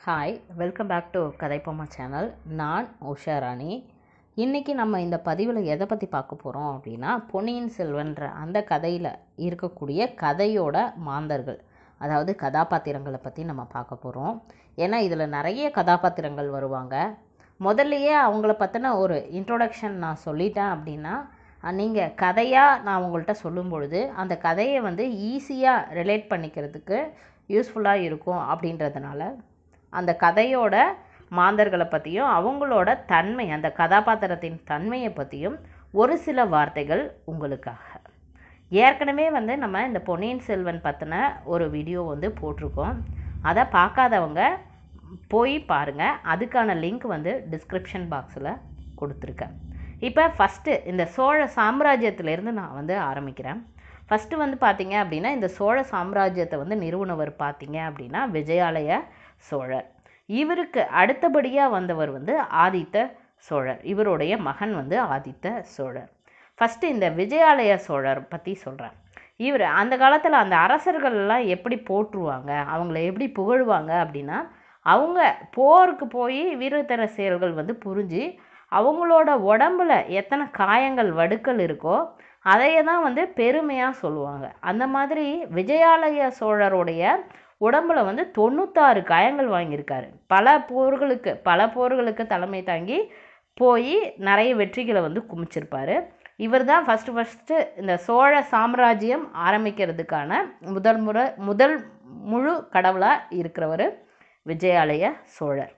hi welcome back to கதைப்பொம்மா channel நான் உஷா ராணி இன்றைக்கி நம்ம இந்த பதிவில் எதை பற்றி பார்க்க போகிறோம் அப்படின்னா பொன்னியின் செல்வன்ற அந்த கதையில் இருக்கக்கூடிய கதையோட மாந்தர்கள் அதாவது கதாபாத்திரங்களை பற்றி நம்ம பார்க்க போகிறோம் ஏன்னா இதில் நிறைய கதாபாத்திரங்கள் வருவாங்க முதல்லையே அவங்கள பற்றின ஒரு இன்ட்ரோடக்ஷன் நான் சொல்லிட்டேன் அப்படின்னா நீங்கள் கதையாக நான் உங்கள்கிட்ட சொல்லும் பொழுது அந்த கதையை வந்து ஈஸியாக ரிலேட் பண்ணிக்கிறதுக்கு யூஸ்ஃபுல்லாக இருக்கும் அப்படின்றதுனால அந்த கதையோட மாந்தர்களை பற்றியும் அவங்களோட தன்மை அந்த கதாபாத்திரத்தின் தன்மையை பற்றியும் ஒரு சில வார்த்தைகள் உங்களுக்காக ஏற்கனவே வந்து நம்ம இந்த பொன்னியின் செல்வன் பற்றின ஒரு வீடியோ வந்து போட்டிருக்கோம் அதை பார்க்காதவங்க போய் பாருங்கள் அதுக்கான லிங்க் வந்து டிஸ்கிரிப்ஷன் பாக்ஸில் கொடுத்துருக்கேன் இப்போ ஃபஸ்ட்டு இந்த சோழ சாம்ராஜ்யத்திலேருந்து நான் வந்து ஆரம்பிக்கிறேன் ஃபஸ்ட்டு வந்து பார்த்தீங்க அப்படின்னா இந்த சோழ சாம்ராஜ்யத்தை வந்து நிறுவனவர் பார்த்தீங்க அப்படின்னா விஜயாலய சோழர் இவருக்கு அடுத்தபடியாக வந்தவர் வந்து ஆதித்த சோழர் இவருடைய மகன் வந்து ஆதித்த சோழர் ஃபஸ்ட்டு இந்த விஜயாலய சோழர் பற்றி சொல்கிறேன் இவர் அந்த காலத்தில் அந்த அரசர்கள்லாம் எப்படி போற்றுவாங்க அவங்கள எப்படி புகழ்வாங்க அப்படின்னா அவங்க போருக்கு போய் வீரத்தர செயல்கள் வந்து புரிஞ்சு அவங்களோட உடம்புல எத்தனை காயங்கள் வடுக்கள் இருக்கோ அதையே தான் வந்து பெருமையாக சொல்லுவாங்க அந்த மாதிரி விஜயாலய சோழருடைய உடம்புல வந்து தொண்ணூத்தாறு காயங்கள் வாங்கியிருக்காரு பல போர்களுக்கு பல போர்களுக்கு தலைமை தாங்கி போய் நிறைய வெற்றிகளை வந்து குமிச்சிருப்பார் இவர் தான் ஃபஸ்ட்டு ஃபஸ்ட்டு இந்த சோழ சாம்ராஜ்யம் ஆரம்பிக்கிறதுக்கான முதல் முறை முதல் முழு கடவுளாக இருக்கிறவர் விஜயாலய சோழர்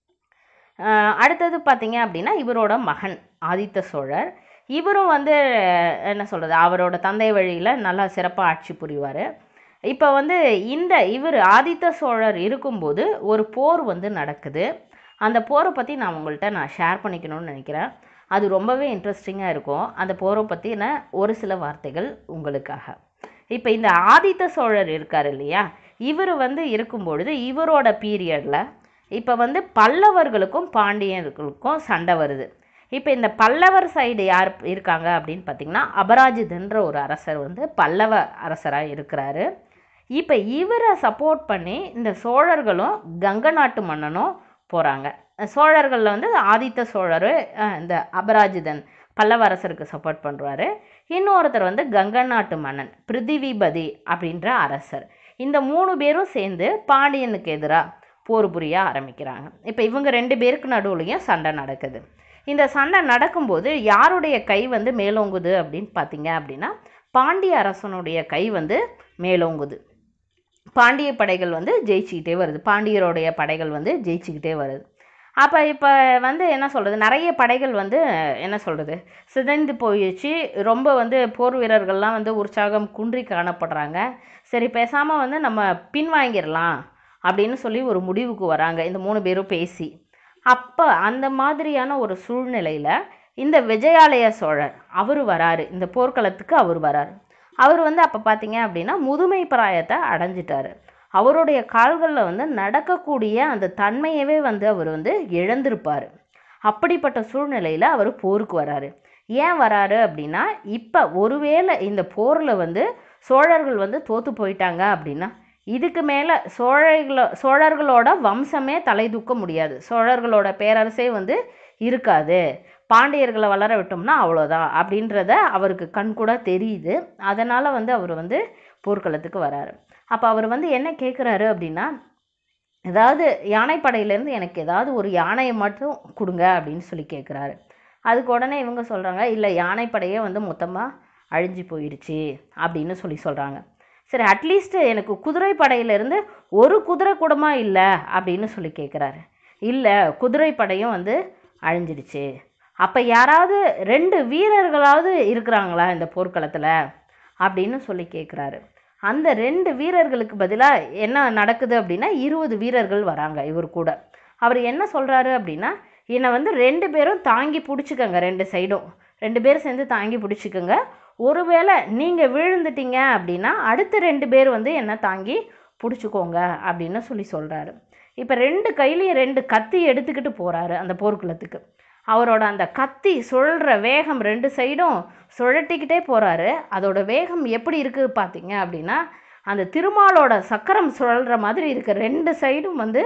அடுத்தது பார்த்தீங்க அப்படின்னா இவரோட மகன் ஆதித்த சோழர் இவரும் வந்து என்ன சொல்கிறது அவரோட தந்தை வழியில் நல்லா சிறப்பாக ஆட்சி புரிவார் இப்போ வந்து இந்த இவர் ஆதித்த சோழர் இருக்கும்போது ஒரு போர் வந்து நடக்குது அந்த போரை பற்றி நான் உங்கள்கிட்ட நான் ஷேர் பண்ணிக்கணும்னு நினைக்கிறேன் அது ரொம்பவே இன்ட்ரெஸ்டிங்காக இருக்கும் அந்த போரை பற்றின ஒரு சில வார்த்தைகள் உங்களுக்காக இப்போ இந்த ஆதித்த சோழர் இருக்கார் இல்லையா இவர் வந்து இருக்கும்பொழுது இவரோட பீரியடில் இப்போ வந்து பல்லவர்களுக்கும் பாண்டியர்களுக்கும் சண்டை வருது இப்போ இந்த பல்லவர் சைடு யார் இருக்காங்க அப்படின்னு பார்த்தீங்கன்னா அபராஜிதன்ற ஒரு அரசர் வந்து பல்லவ அரசராக இருக்கிறாரு இப்போ இவரை சப்போர்ட் பண்ணி இந்த சோழர்களும் கங்க நாட்டு மன்னனும் போகிறாங்க சோழர்களில் வந்து ஆதித்த சோழர் இந்த அபராஜிதன் பல்லவ அரசருக்கு சப்போர்ட் பண்ணுறாரு இன்னொருத்தர் வந்து கங்க நாட்டு மன்னன் பிருத்திவிபதி அப்படின்ற அரசர் இந்த மூணு பேரும் சேர்ந்து பாண்டியனுக்கு எதிராக போர் புரிய ஆரம்பிக்கிறாங்க இப்போ இவங்க ரெண்டு பேருக்கு நடுவுலையும் சண்டை நடக்குது இந்த சண்டை நடக்கும்போது யாருடைய கை வந்து மேலோங்குது அப்படின்னு பார்த்தீங்க அப்படின்னா பாண்டிய அரசனுடைய கை வந்து மேலோங்குது பாண்டிய படைகள் வந்து ஜெயிச்சுக்கிட்டே வருது பாண்டியருடைய படைகள் வந்து ஜெயிச்சுக்கிட்டே வருது அப்போ இப்போ வந்து என்ன சொல்கிறது நிறைய படைகள் வந்து என்ன சொல்கிறது சிதைந்து போயிடுச்சு ரொம்ப வந்து போர் வீரர்கள்லாம் வந்து உற்சாகம் குன்றி காணப்படுறாங்க சரி பேசாமல் வந்து நம்ம பின்வாங்கிடலாம் அப்படின்னு சொல்லி ஒரு முடிவுக்கு வராங்க இந்த மூணு பேரும் பேசி அப்போ அந்த மாதிரியான ஒரு சூழ்நிலையில் இந்த விஜயாலய சோழர் அவர் வராரு இந்த போர்க்களத்துக்கு அவர் வராரு அவர் வந்து அப்போ பார்த்தீங்க அப்படின்னா முதுமை பிராயத்தை அடைஞ்சிட்டாரு அவருடைய கால்களில் வந்து நடக்கக்கூடிய அந்த தன்மையவே வந்து அவர் வந்து இழந்திருப்பார் அப்படிப்பட்ட சூழ்நிலையில் அவர் போருக்கு வராரு ஏன் வராரு அப்படின்னா இப்போ ஒருவேளை இந்த போரில் வந்து சோழர்கள் வந்து தோற்று போயிட்டாங்க அப்படின்னா இதுக்கு மேலே சோழர்களோ சோழர்களோட வம்சமே தலை தூக்க முடியாது சோழர்களோட பேரரசே வந்து இருக்காது பாண்டியர்களை வளர விட்டோம்னா அவ்வளோதான் அப்படின்றத அவருக்கு கண்கூட தெரியுது அதனால் வந்து அவர் வந்து போர்க்களத்துக்கு வராரு அப்போ அவர் வந்து என்ன கேட்குறாரு அப்படின்னா ஏதாவது யானைப்படையிலேருந்து எனக்கு ஏதாவது ஒரு யானையை மட்டும் கொடுங்க அப்படின்னு சொல்லி கேட்குறாரு அதுக்கு உடனே இவங்க சொல்கிறாங்க இல்லை யானைப்படையே வந்து மொத்தமாக அழிஞ்சு போயிடுச்சு அப்படின்னு சொல்லி சொல்கிறாங்க சரி அட்லீஸ்ட் எனக்கு குதிரை படையிலேருந்து ஒரு குதிரை கூடமாக இல்லை அப்படின்னு சொல்லி கேட்குறாரு இல்லை குதிரை படையும் வந்து அழிஞ்சிடுச்சு அப்போ யாராவது ரெண்டு வீரர்களாவது இருக்கிறாங்களா இந்த போர்க்களத்தில் அப்படின்னு சொல்லி கேட்குறாரு அந்த ரெண்டு வீரர்களுக்கு பதிலாக என்ன நடக்குது அப்படின்னா இருபது வீரர்கள் வராங்க இவர் கூட அவர் என்ன சொல்கிறாரு அப்படின்னா என்னை வந்து ரெண்டு பேரும் தாங்கி பிடிச்சிக்கங்க ரெண்டு சைடும் ரெண்டு பேரும் சேர்ந்து தாங்கி பிடிச்சிக்கோங்க ஒருவேளை நீங்கள் விழுந்துட்டீங்க அப்படின்னா அடுத்த ரெண்டு பேர் வந்து என்ன தாங்கி பிடிச்சிக்கோங்க அப்படின்னு சொல்லி சொல்கிறாரு இப்போ ரெண்டு கையிலையும் ரெண்டு கத்தி எடுத்துக்கிட்டு போகிறாரு அந்த போர்க்குளத்துக்கு அவரோட அந்த கத்தி சுழல்ற வேகம் ரெண்டு சைடும் சுழட்டிக்கிட்டே போகிறாரு அதோட வேகம் எப்படி இருக்குது பார்த்தீங்க அப்படின்னா அந்த திருமாலோட சக்கரம் சுழல்ற மாதிரி இருக்க ரெண்டு சைடும் வந்து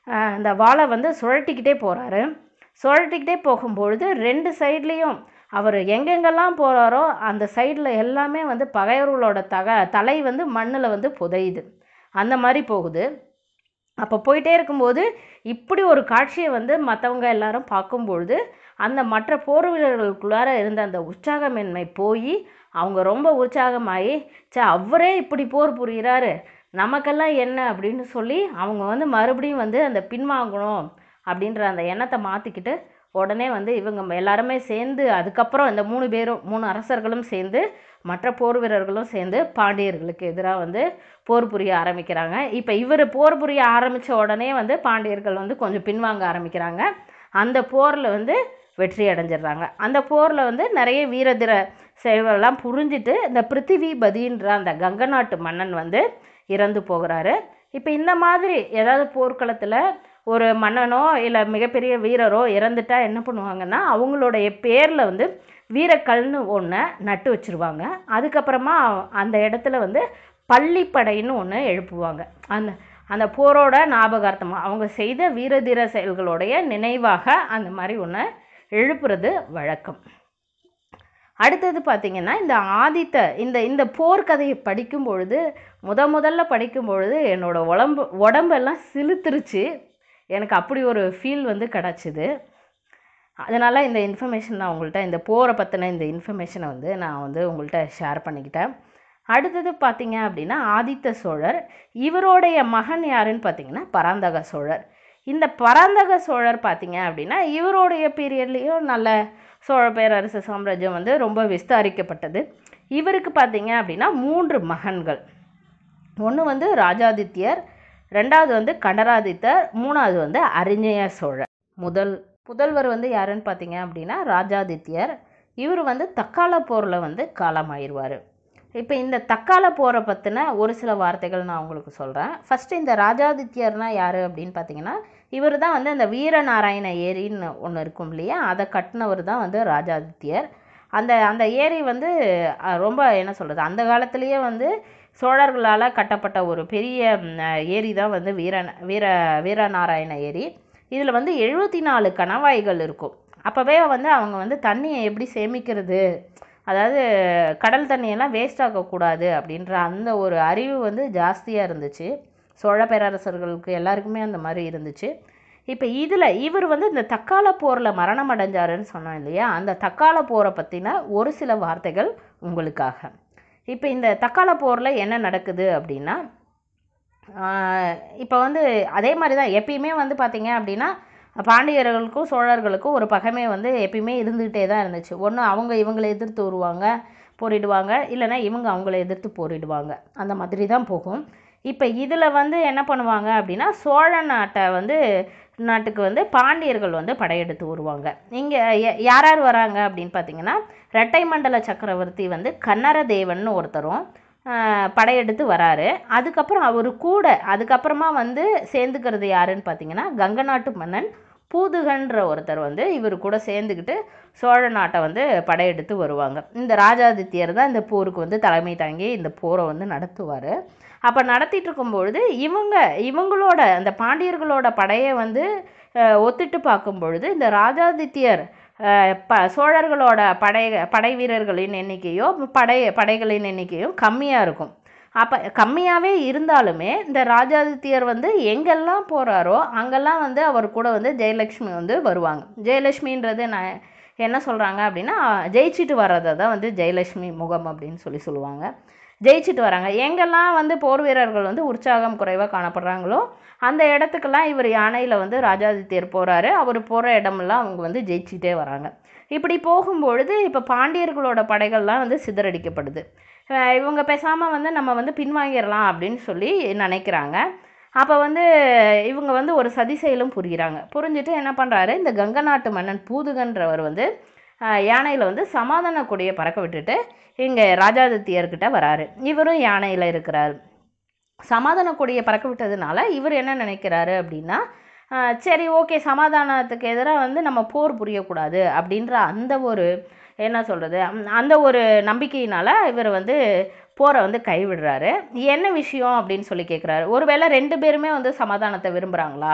ஆஹ், இந்த வாளை வந்து சுழட்டிக்கிட்டே போகிறாரு சுழட்டிக்கிட்டே போகும்பொழுது ரெண்டு சைட்லேயும் அவர் எங்கெங்கெல்லாம் போகிறாரோ அந்த சைடில் எல்லாமே வந்து பகைவர்களோட தக தலை வந்து மண்ணில் வந்து புதையுது அந்த மாதிரி போகுது அப்போ போயிட்டே இருக்கும்போது இப்படி ஒரு காட்சியை வந்து மற்றவங்க எல்லாரும் பார்க்கும்பொழுது அந்த மற்ற போர் வீரர்களுக்குள்ளார இருந்த அந்த உற்சாகமின்மை போய் அவங்க ரொம்ப உற்சாகமாகி சே அவரே இப்படி போர் புரிகிறாரு நமக்கெல்லாம் என்ன அப்படின்னு சொல்லி அவங்க வந்து மறுபடியும் வந்து அந்த பின்வாங்கணும் அப்படின்ற அந்த எண்ணத்தை மாற்றிக்கிட்டு உடனே வந்து இவங்க எல்லாருமே சேர்ந்து அதுக்கப்புறம் இந்த மூணு பேரும் மூணு அரசர்களும் சேர்ந்து மற்ற போர் வீரர்களும் சேர்ந்து பாண்டியர்களுக்கு எதிராக வந்து போர் புரிய ஆரம்பிக்கிறாங்க இப்போ இவர் போர் புரிய ஆரம்பித்த உடனே வந்து பாண்டியர்கள் வந்து கொஞ்சம் பின்வாங்க ஆரம்பிக்கிறாங்க அந்த போரில் வந்து வெற்றி அடைஞ்சிடுறாங்க அந்த போரில் வந்து நிறைய வீரதிர செயல்கள்லாம் புரிஞ்சிட்டு இந்த பிருத்திவிபதின்ற அந்த கங்க நாட்டு மன்னன் வந்து இறந்து போகிறாரு இப்போ இந்த மாதிரி ஏதாவது போர்க்களத்தில் ஒரு மன்னனோ இல்லை மிகப்பெரிய வீரரோ இறந்துட்டா என்ன பண்ணுவாங்கன்னா அவங்களுடைய பேரில் வந்து வீரக்கல்னு ஒன்று நட்டு வச்சிருவாங்க அதுக்கப்புறமா அந்த இடத்துல வந்து பள்ளிப்படைன்னு ஒன்று எழுப்புவாங்க அந்த அந்த போரோட ஞாபகார்த்தமாக அவங்க செய்த வீரதீர செயல்களுடைய நினைவாக அந்த மாதிரி ஒன்று எழுப்புறது வழக்கம் அடுத்தது பார்த்திங்கன்னா இந்த ஆதித்த இந்த இந்த போர்க்கதையை படிக்கும் பொழுது முத முதல்ல படிக்கும் பொழுது என்னோட உடம்பு உடம்பெல்லாம் சிலுத்துருச்சு எனக்கு அப்படி ஒரு ஃபீல் வந்து கிடச்சிது அதனால் இந்த இன்ஃபர்மேஷன் நான் உங்கள்கிட்ட இந்த போரை பற்றின இந்த இன்ஃபர்மேஷனை வந்து நான் வந்து உங்கள்கிட்ட ஷேர் பண்ணிக்கிட்டேன் அடுத்தது பார்த்தீங்க அப்படின்னா ஆதித்த சோழர் இவருடைய மகன் யாருன்னு பார்த்தீங்கன்னா பராந்தக சோழர் இந்த பராந்தக சோழர் பார்த்தீங்க அப்படின்னா இவருடைய பீரியட்லேயும் நல்ல சோழ பேரரசு சாம்ராஜ்யம் வந்து ரொம்ப விஸ்தாரிக்கப்பட்டது இவருக்கு பார்த்தீங்க அப்படின்னா மூன்று மகன்கள் ஒன்று வந்து ராஜாதித்யர் ரெண்டாவது வந்து கண்டராதித்தர் மூணாவது வந்து அரிஞ்சய சோழர் முதல் புதல்வர் வந்து யாருன்னு பார்த்தீங்க அப்படின்னா ராஜாதித்யர் இவர் வந்து தக்கால போரில் வந்து காலமாயிருவார் இப்போ இந்த தக்கால போரை பற்றின ஒரு சில வார்த்தைகள் நான் உங்களுக்கு சொல்கிறேன் ஃபஸ்ட்டு இந்த ராஜாதித்யர்னா யார் அப்படின்னு பார்த்தீங்கன்னா இவர் தான் வந்து அந்த வீரநாராயண ஏரின்னு ஒன்று இருக்கும் இல்லையா அதை கட்டினவர் தான் வந்து ராஜாதித்யர் அந்த அந்த ஏரி வந்து அஹ், ரொம்ப என்ன சொல்கிறது அந்த காலத்திலேயே வந்து சோழர்களால் கட்டப்பட்ட ஒரு பெரிய ம், ஏரி தான் வந்து வீர வீர வீரநாராயண ஏரி இதில் வந்து எழுபத்தி நாலு கணவாய்கள் இருக்கும் அப்போவே வந்து அவங்க வந்து தண்ணியை எப்படி சேமிக்கிறது அதாவது கடல் தண்ணியெல்லாம் வேஸ்ட் ஆக்கக்கூடாது அப்படின்ற அந்த ஒரு அறிவு வந்து ஜாஸ்தியாக இருந்துச்சு சோழ பேரரசர்களுக்கு எல்லாருக்குமே அந்த மாதிரி இருந்துச்சு இப்போ இதில் இவர் வந்து இந்த தக்கால போரில் மரணம் அடைஞ்சாருன்னு சொன்னோம் இல்லையா அந்த தக்கால போரை பற்றின ஒரு சில வார்த்தைகள் உங்களுக்காக இப்போ இந்த தக்கால போரில் என்ன நடக்குது அப்படின்னா இப்போ வந்து அதே மாதிரி தான் எப்பயுமே வந்து பார்த்தீங்க அப்படின்னா பாண்டியர்களுக்கும் சோழர்களுக்கும் ஒரு பகைமை வந்து எப்பயுமே இருந்துகிட்டே தான் இருந்துச்சு ஒன்று அவங்க இவங்களை எதிர்த்து வருவாங்க போரிடுவாங்க இல்லைன்னா இவங்க அவங்கள எதிர்த்து போரிடுவாங்க அந்த மாதிரி தான் போகும் இப்போ இதில் வந்து என்ன பண்ணுவாங்க அப்படின்னா சோழ நாட்டை வந்து நாட்டுக்கு வந்து பாண்டியர்கள் வந்து படையெடுத்து வருவாங்க இங்கே யார் யார் வராங்க அப்படின்னு பார்த்தீங்கன்னா ரெட்டை மண்டல சக்கரவர்த்தி வந்து கன்னரதேவன் ஒருத்தரும் ஆஹ், படையெடுத்து வராரு அதுக்கப்புறம் அவர் கூட அதுக்கப்புறமா வந்து சேர்ந்துக்கிறது யாருன்னு பார்த்தீங்கன்னா கங்க நாட்டு மன்னன் பூதுகன்ற ஒருத்தர் வந்து இவர் கூட சேர்ந்துக்கிட்டு சோழ நாட்டை வந்து படையெடுத்து வருவாங்க இந்த ராஜாதித்யர் தான் இந்த போருக்கு வந்து தலைமை தாங்கி இந்த போரை வந்து நடத்துவார் அப்போ நடத்திட்டு இருக்கும்பொழுது இவங்க இவங்களோட அந்த பாண்டியர்களோட படையை வந்து அஹ், ஒத்திட்டு பார்க்கும் பொழுது இந்த ராஜாதித்யர் அஹ், ப சோழர்களோட படை படை வீரர்களின் எண்ணிக்கையோ படை படைகளின் எண்ணிக்கையும் கம்மியாக இருக்கும் அப்போ கம்மியாகவே இருந்தாலுமே இந்த ராஜாதித்யர் வந்து எங்கெல்லாம் போகிறாரோ அங்கெல்லாம் வந்து அவர் கூட வந்து ஜெயலக்ஷ்மி வந்து வருவாங்க ஜெயலக்ஷ்மின்றது நான் என்ன சொல்கிறாங்க அப்படின்னா ஜெயிச்சிட்டு வர்றதை தான் வந்து ஜெயலக்ஷ்மி முகம் அப்படின்னு சொல்லி சொல்லுவாங்க ஜெயிச்சிட்டு வராங்க எங்கெல்லாம் வந்து போர் வீரர்கள் வந்து உற்சாகம் குறைவாக காணப்படுறாங்களோ அந்த இடத்துக்கெல்லாம் இவர் யானையில் வந்து ராஜாதித்யர் போகிறாரு அவர் போகிற இடமெல்லாம் அவங்க வந்து ஜெயிச்சிட்டே வராங்க இப்படி போகும்பொழுது இப்போ பாண்டியர்களோட படைகள்லாம் வந்து சிதறடிக்கப்படுது அஹ் இவங்க பேசாமல் வந்து நம்ம வந்து பின்வாங்கிடலாம் அப்படின்னு சொல்லி நினைக்கிறாங்க அப்போ வந்து இவங்க வந்து ஒரு சதி செயலும் புரிகிறாங்க புரிஞ்சுட்டு என்ன பண்ணுறாரு இந்த கங்க நாட்டு மன்னன் பூதுகன்றவர் வந்து அஹ், யானையில் வந்து சமாதான கொடியை பறக்க விட்டுட்டு இங்கே ராஜாதித்யர்கிட்ட வராரு இவரும் யானையில் இருக்கிறார் சமாதான கொடியை பறக்க விட்டதுனால இவர் என்ன நினைக்கிறாரு அப்படின்னா அஹ், சரி ஓகே சமாதானத்துக்கு எதிராக வந்து நம்ம போர் புரியக்கூடாது அப்படின்ற அந்த ஒரு என்ன சொல்கிறது அந்த ஒரு நம்பிக்கையினால இவர் வந்து போரை வந்து கைவிடுறாரு என்ன விஷயம் அப்படின்னு சொல்லி கேட்குறாரு ஒருவேளை ரெண்டு பேருமே வந்து சமாதானத்தை விரும்புகிறாங்களா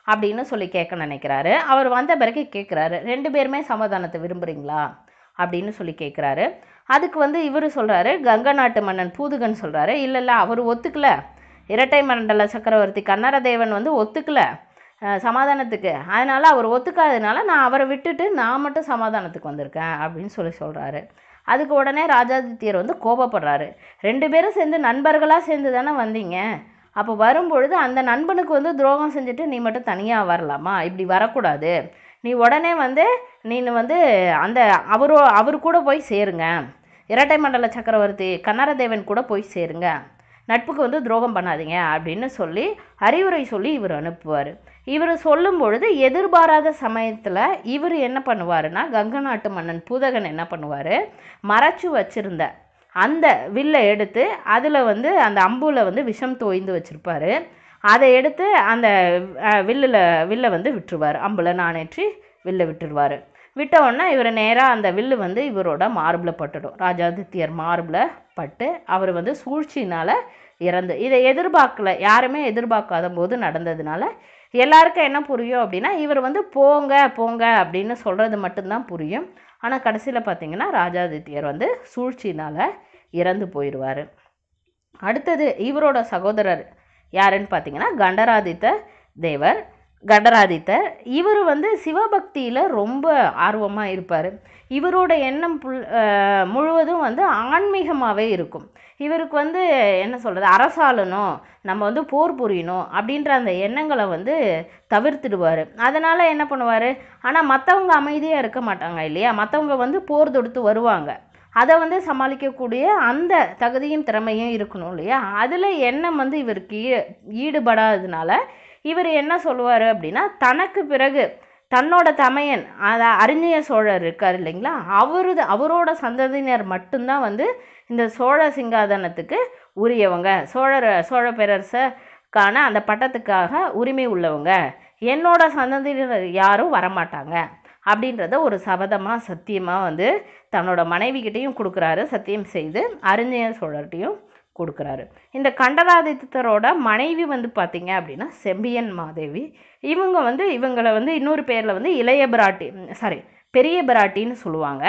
அப்படின்னு சொல்லி கேட்க நினைக்கிறாரு அவர் வந்த பிறகு கேட்குறாரு ரெண்டு பேருமே சமாதானத்தை விரும்புகிறீங்களா அப்படின்னு சொல்லி கேட்குறாரு அதுக்கு வந்து இவர் சொல்கிறாரு கங்க நாட்டு மன்னன் பூதுகன் சொல்கிறாரு இல்லை இல்லை அவர் ஒத்துக்கல இரட்டை மண்டல சக்கரவர்த்தி கன்னரதேவன் வந்து ஒத்துக்கல அஹ், சமாதானத்துக்கு அதனால் அவர் ஒத்துக்காததுனால நான் அவரை விட்டுட்டு நான் மட்டும் சமாதானத்துக்கு வந்திருக்கேன் அப்படின்னு சொல்லி சொல்கிறாரு அதுக்கு உடனே ராஜாதித்யர் வந்து கோபப்படுறாரு ரெண்டு பேரும் சேர்ந்து நண்பர்களாக சேர்ந்து தானே வந்தீங்க அப்போ வரும்பொழுது அந்த நண்பனுக்கு வந்து துரோகம் செஞ்சுட்டு நீ மட்டும் தனியாக வரலாமா இப்படி வரக்கூடாது நீ உடனே வந்து நீ வந்து அந்த அவரோ அவர் கூட போய் சேருங்க இரட்டை மண்டல சக்கரவர்த்தி கன்னரதேவன் கூட போய் சேருங்க நட்புக்கு வந்து துரோகம் பண்ணாதீங்க அப்படின்னு சொல்லி அறிவுரை சொல்லி இவர் அனுப்புவார் இவர் சொல்லும் பொழுது எதிர்பாராத சமயத்தில் இவர் என்ன பண்ணுவாருன்னா கங்க நாட்டு மன்னன் பூதகன் என்ன பண்ணுவார் மறைச்சு வச்சிருந்த அந்த வில்லை எடுத்து அதில் வந்து அந்த அம்புல வந்து விஷம் தோய்ந்து வச்சிருப்பாரு அதை எடுத்து அந்த அஹ், வில்லுல வில்லை வந்து விட்டுருவார் அம்புல நானேற்றி வில்லை விட்டுருவார் விட்ட உடனே இவர் நேராக அந்த வில்லு வந்து இவரோட மார்பில் பட்டுடும் ராஜாதித்யர் மார்பில் பட்டு அவர் வந்து சூழ்ச்சினால் இறந்து இதை எதிர்பார்க்கல யாருமே எதிர்பார்க்காத போது நடந்ததுனால எல்லாருக்கும் என்ன புரியும் அப்படின்னா இவர் வந்து போங்க போங்க அப்படின்னு சொல்கிறது மட்டும்தான் புரியும் ஆனால் கடைசியில் பார்த்தீங்கன்னா ராஜாதித்யர் வந்து சூழ்ச்சினால் இறந்து போயிடுவார் அடுத்தது இவரோட சகோதரர் யாருன்னு பார்த்தீங்கன்னா கண்டராதித்த தேவர் கண்டராதித்தர் இவர் வந்து சிவபக்தியில் ரொம்ப ஆர்வமாக இருப்பார் இவரோட எண்ணம் புல் அஹ் முழுவதும் வந்து ஆன்மீகமாகவே இருக்கும் இவருக்கு வந்து என்ன சொல்கிறது அரசாளணும் நம்ம வந்து போர் புரியணும் அப்படின்ற அந்த எண்ணங்களை வந்து தவிர்த்துடுவார் அதனால் என்ன பண்ணுவார் ஆனால் மற்றவங்க அமைதியாக இருக்க மாட்டாங்க இல்லையா மற்றவங்க வந்து போர் தொடுத்து வருவாங்க அதை வந்து சமாளிக்கக்கூடிய அந்த தகுதியும் திறமையும் இருக்கணும் இல்லையா அதில் எண்ணம் வந்து இவருக்கு ஈ- ஈடுபடாததுனால இவர் என்ன சொல்லுவார் அப்படின்னா தனக்கு பிறகு தன்னோட தமையன் அத அறிஞய சோழர் இருக்கார் இல்லைங்களா அவரது அவரோட சந்ததியினர் மட்டும்தான் வந்து இந்த சோழ சிங்காதனத்துக்கு உரியவங்க சோழர் சோழ பேரரசக்கான அந்த பட்டத்துக்காக உரிமை உள்ளவங்க என்னோட சந்ததியினர் யாரும் வரமாட்டாங்க அப்படின்றத ஒரு சபதமாக சத்தியமாக வந்து தன்னோட மனைவிகிட்டையும் கொடுக்குறாரு சத்தியம் செய்து அறிஞய சோழர்கிட்டையும் கொடுக்குறாரு இந்த கண்டராதித்தரோட மனைவி வந்து பார்த்தீங்க அப்படின்னா செம்பியன் மாதேவி இவங்க வந்து இவங்களை வந்து இன்னொரு பேரில் வந்து இளைய பிராட்டி சாரி பெரிய பிராட்டின்னு சொல்லுவாங்க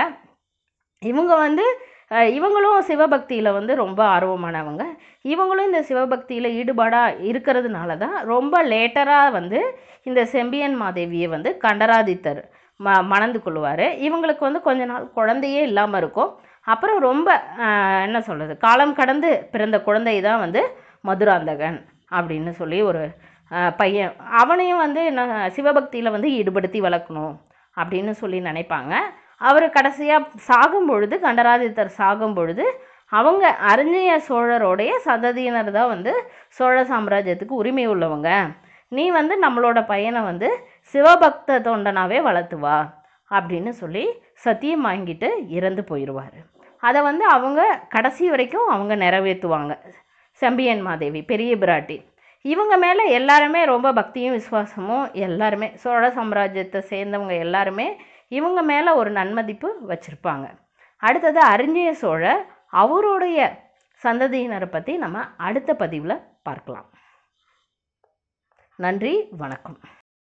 இவங்க வந்து அஹ், இவங்களும் சிவபக்தியில் வந்து ரொம்ப ஆர்வமானவங்க இவங்களும் இந்த சிவபக்தியில் ஈடுபாடாக இருக்கிறதுனால தான் ரொம்ப லேட்டராக வந்து இந்த செம்பியன் மாதேவியை வந்து கண்டராதித்தர் ம மணந்து கொள்வார் இவங்களுக்கு வந்து கொஞ்ச நாள் குழந்தையே இல்லாமல் இருக்கும் அப்புறம் ரொம்ப அஹ், என்ன சொல்கிறது காலம் கடந்து பிறந்த குழந்தை தான் வந்து மதுராந்தகன் அப்படின்னு சொல்லி ஒரு அஹ், பையன் அவனையும் வந்து என்ன சிவபக்தியில் வந்து ஈடுபடுத்தி வளர்க்கணும் அப்படின்னு சொல்லி நினைப்பாங்க அவர் கடைசியாக சாகும் பொழுது கண்டராதித்தர் சாகும் பொழுது அவங்க அறிஞய சோழரோடைய சந்ததியினர் தான் வந்து சோழ சாம்ராஜ்யத்துக்கு உரிமை உள்ளவங்க நீ வந்து நம்மளோட பையனை வந்து சிவபக்த தொண்டனாவே வளர்த்து வா அப்படின்னு சொல்லி சத்தியம் வாங்கிட்டு இறந்து போயிடுவார் அதை வந்து அவங்க கடைசி வரைக்கும் அவங்க நிறைவேற்றுவாங்க செம்பியன் மாதேவி பெரிய பிராட்டி இவங்க மேலே எல்லாருமே ரொம்ப பக்தியும் விசுவாசமும் எல்லாருமே சோழ சாம்ராஜ்யத்தை சேர்ந்தவங்க எல்லாருமே இவங்க மேலே ஒரு நன்மதிப்பு வச்சுருப்பாங்க அடுத்தது அறிஞய சோழர் அவருடைய சந்ததியினரை பற்றி நம்ம அடுத்த பதிவில் பார்க்கலாம் நன்றி வணக்கம்